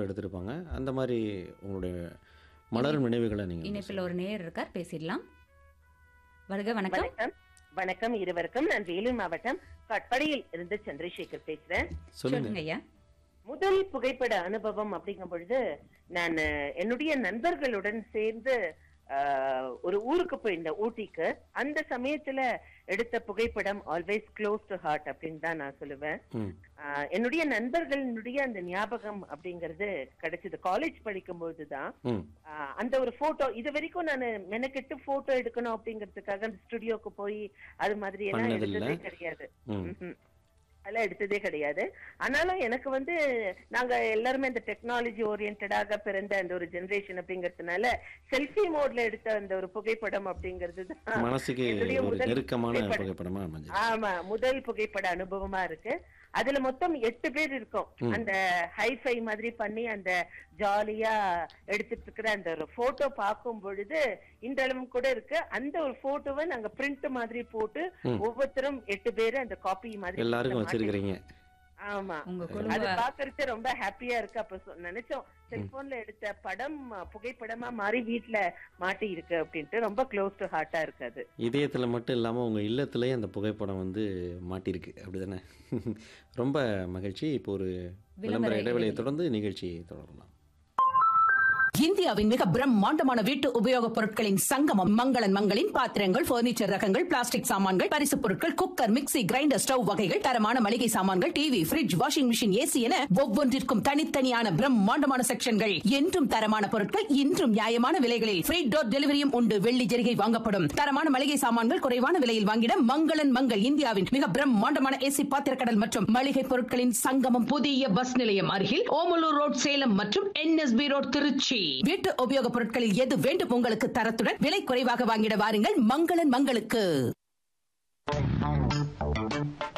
Photo எடுத்திருப்பாங்க அந்த மாதிரி உங்களுடைய மலரும் நினைவுகளை நீங்கள் இணைப்பில் ஒரு நேயர் இருக்கார் பேசிடலாம் வருக வணக்கம் வணக்கம் வணக்கம் இருவருக்கும் நான் வேலூர் மாவட்டம் கட்படியில் இருந்து சந்திரசேகர் பேசுறேன் சொல்லுங்க சொல்லுங்க ஐயா முதல் புகைப்பட அனுபவம் அப்படிங்கும் பொழுது நான் அஹ், என்னுடைய நண்பர்களுடன் சேர்ந்து அஹ், ஒரு ஊருக்கு போயிருந்தேன் ஊட்டிக்கு அந்த சமயத்துல எடுத்த புகைப்படம் ஆல்வேஸ் க்ளோஸ் டு ஹார்ட் அப்படின்னு தான் நான் சொல்லுவேன் ம் ஆஹ் என்னுடைய நண்பர்களுடைய அந்த ஞாபகம் அப்படிங்கிறது கிடைச்சது காலேஜ் படிக்கும்போது தான் ம் ஆஹ் அந்த ஒரு போட்டோ இது வரைக்கும் நான் மெனக்கெட்டு போட்டோ எடுக்கணும் அப்படிங்கிறதுக்காக அந்த ஸ்டுடியோக்கு போய் அது மாதிரி எல்லாம் பண்ணதில்ல. எடுத்ததே கிடையாது ம் ம்ஹும். அதெல்லாம் எடுத்ததே கிடையாது ஆனாலும் எனக்கு வந்து நாங்க எல்லாருமே இந்த டெக்னாலஜி ஓரியன்டாக பிறந்த அந்த ஒரு ஜெனரேஷன் அப்படிங்கறதுனால செல்ஃபி மோட்ல எடுத்த அந்த ஒரு புகைப்படம் அப்படிங்கிறது தான் மனசுக்கு என்னுடைய ஒரு முதல் நெருக்கமான புகைப்படம். புகைப்படமா அமைஞ்சது ஆமா முதல் புகைப்பட அனுபவமா இருக்கு அதுல மொத்தம் எட்டு பேர் இருக்கோம் ம். அந்த ஹைஃபை மாதிரி பண்ணி அந்த ஜாலியா எடுத்துட்டு இருக்கிற அந்த ஒரு போட்டோ பார்க்கும் பொழுது இன்றளவும் கூட இருக்கு அந்த ஒரு போட்டோவை நாங்க பிரிண்ட் மாதிரி போட்டு ம். ஒவ்வொருத்தரும் எட்டு பேரு அந்த காப்பி மாதிரி எல்லாருக்கும் மாட்டி- வச்சிருக்கிறீங்க ஆமா உங்க அது குடும்ப பாக்குறது ரொம்ப ஹாப்பியா இருக்கு அப்ப சொ- நினைச்சோம் செல்போன்ல எடுத்த படம் அஹ், புகைப்படமா மாறி வீட்ல மாட்டி இருக்கு அப்படின்ட்டு ரொம்ப க்ளோஸ் டு ஹார்ட்டா இருக்கு அது இதயத்துல மட்டும் இல்லாம உங்க இல்லத்திலேயே அந்த புகைப்படம் வந்து மாட்டியிருக்கு அப்படிதானே ரொம்ப மகிழ்ச்சி இப்போ ஒரு விளம்பர விளம்பர இடைவெளியை இடைவெளி. தொடர்ந்து நிகழ்ச்சியை தொடரலாம் இந்தியாவின் மிக பிரம்மாண்டமான வீட்டு உபயோகப் பொருட்களின் சங்கமம் மங்களன் மங்களின் பாத்திரங்கள் பர்னிச்சர் ரகங்கள் பிளாஸ்டிக் சாமான்கள் பரிசுப் பொருட்கள் குக்கர் மிக்ஸி கிரைண்டர் ஸ்டவ் வகைகள் தரமான மளிகை சாமான்கள் TV fridge washing machine AC என ஒவ்வொன்றிற்கும் தனித்தனியான பிரம்மாண்டமான செக்ஷன்கள் என்றும் தரமான பொருட்கள் இன்றும் நியாயமான விலைகளில் ஃப்ரீ டோர் டெலிவரியும் உண்டு வெள்ளி ஜெரிகை வாங்கப்படும் தரமான மளிகை சாமான்கள் குறைவான விலையில் வாங்கிட மங்களன் மங்கள் இந்தியாவின் மிக பிரம்மாண்டமான ஏசி பாத்திரக்கடல் மற்றும் மளிகை பொருட்களின் சங்கமம் புதிய பஸ் நிலையம் அருகில் ஓமலூர் ரோட் சேலம் மற்றும் என்எஸ்பி ரோட் திருச்சி வீட்டு உபயோகப் பொருட்களில் எது வேண்டும் உங்களுக்கு தரத்துடன் விலை குறைவாக வாங்கிட வாருங்கள் மங்களன் மங்களுக்கு